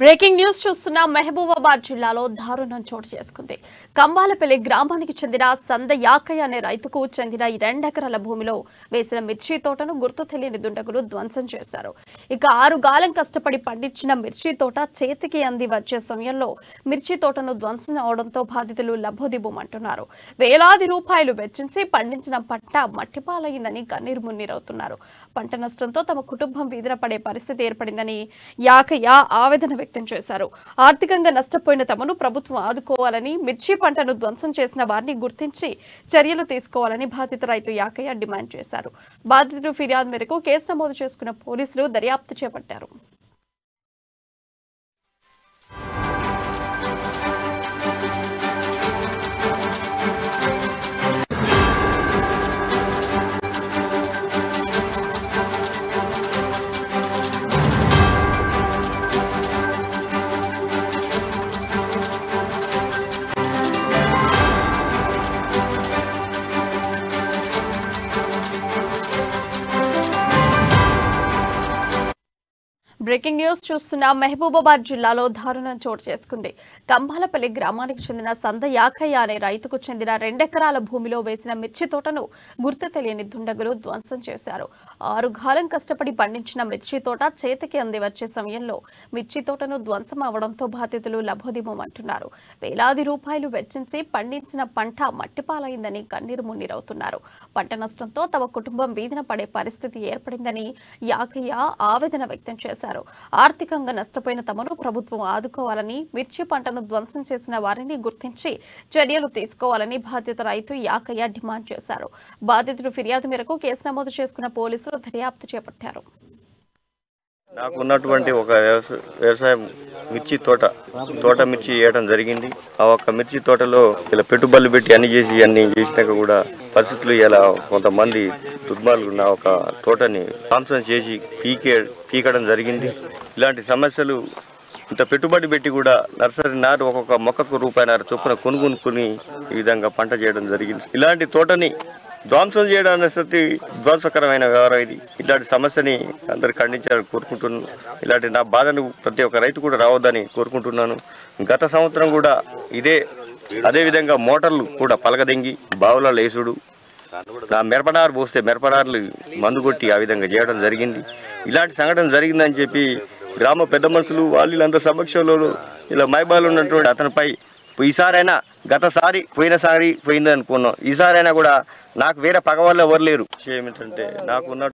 breaking news చూస్తున్న మహబూబాబాద్ జిల్లాలో దారుణం చోటు చేసుకుంది కంబాలపల్లి గ్రామానికి చెందిన సంద యాకయ్య అనే రైతుకు చెందిన ఈ రెండెకరాల భూమిలో వేసిన మిర్చి తోటను గుర్తు తెలియని దుండగులు ధ్వంసం చేశారు ఇక ఆరు గాలం కష్టపడి పండించిన మిర్చి తోట చేతికి అంది వచ్చే సమయంలో మిర్చి తోటను ధ్వంసం అవడంతో బాధితులు లబ్బోదిబ్బుమంటున్నారు వేలాది రూపాయలు వెచ్చించి పండించిన పంట మట్టిపాలైందని కన్నీరు మున్నీరవుతున్నారు పంట నష్టంతో తమ కుటుంబం వీధిన పడే పరిస్థితి ఏర్పడిందని యాకయ్య ఆవేదన వ్యక్తం చేశారు ఆర్థికంగా నష్టపోయిన తమను ప్రభుత్వం ఆదుకోవాలని మిర్చి పంటను ధ్వంసం చేసిన వారిని గుర్తించి చర్యలు తీసుకోవాలని బాధిత రైతు యాకయ్య డిమాండ్ చేశారు బాధితుడు ఫిర్యాదు మేరకు కేసు నమోదు చేసుకున్న పోలీసులు దర్యాప్తు చేపట్టారు బ్రేకింగ్ న్యూస్ చూస్తున్న మహబూబాబాద్ జిల్లాలో దారుణం చోటు చేసుకుంది కంబాలపల్లి గ్రామానికి చెందిన సంద యాకయ్య అనే రైతుకు చెందిన రెండెకరాల భూమిలో వేసిన మిర్చి తోటను గుర్తు తెలియని దుండగులు ధ్వంసం చేశారు ఆరు గాలం కష్టపడి పండించిన మిర్చి తోట చేతికి అంది వచ్చే సమయంలో మిర్చి తోటను ధ్వంసం అవడంతో బాధితులు లభోదిమమంటున్నారు వేలాది రూపాయలు వెచ్చించి పండించిన పంట మట్టిపాలైందని కన్నీరు మున్నీరవుతున్నారు పంట నష్టంతో తమ కుటుంబం వీధిన పడే పరిస్థితి ఏర్పడిందని యాకయ్య ఆవేదన వ్యక్తం చేశారు ఆర్థికంగా నష్టపోయిన తమను ప్రభుత్వం ఆదుకోవాలని మిర్చి పంటను ధ్వంసం చేసిన వారిని గుర్తించి చర్యలు తీసుకోవాలని బాధిత రైతు యాకయ్య డిమాండ్ చేశారు బాధితుడు ఫిర్యాదు మేరకు కేసు నమోదు చేసుకున్న పోలీసులు దర్యాప్తు చేపట్టారు నాకు ఉన్నటువంటి ఒక వ్యవస- వ్యవసాయం మిర్చి తోట తోట మిర్చి వేయడం జరిగింది ఆ ఒక్క మిర్చి తోటలో ఇలా పెట్టుబడులు పెట్టి అన్ని చేసి అన్ని చేసినాక కూడా పరిస్థితులు ఇలా కొంతమంది దుర్మార్గులు నా ఒక తోటని ధ్వంసం చేసి పీకే పీకడం జరిగింది ఇలాంటి సమస్యలు ఇంత పెట్టుబడి పెట్టి కూడా నర్సరీ నారు ఒక్కొక్క మొక్కకు రూపాయిన్నర చొప్పున కొనుగొనుకుని ఈ విధంగా పంట చేయడం జరిగింది ఇలాంటి తోటని ధ్వంసం చేయడం అనేది ధ్వంసకరమైన వ్యవహారం ఇది ఇలాంటి సమస్యని అందరు ఖండించాలని కోరుకుంటున్నాను ఇలాంటి నా బాధను ప్రతి ఒక్క రైతు కూడా రావద్దని కోరుకుంటున్నాను గత సంవత్సరం కూడా ఇదే అదే విధంగా మోటార్లు కూడా పలకదెంగి బావుల లేసుడు నా మిరపనారు పోస్తే మిరపనారులు మందు కొట్టి ఆ విధంగా చేయడం జరిగింది ఇలాంటి సంఘటన జరిగిందని చెప్పి గ్రామ పెద్ద మనుషులు వాళ్ళు వీళ్ళంతా సమక్షంలో ఇలా మైబాలు ఉన్నటువంటి అతనిపై ఈసారైనా గతసారి పోయినసారి పోయింది అనుకున్నాం ఈసారైనా కూడా నాకు వేరే పగ వాళ్ళు ఎవరు లేరు విషయం ఏమిటంటే నాకు ఉన్న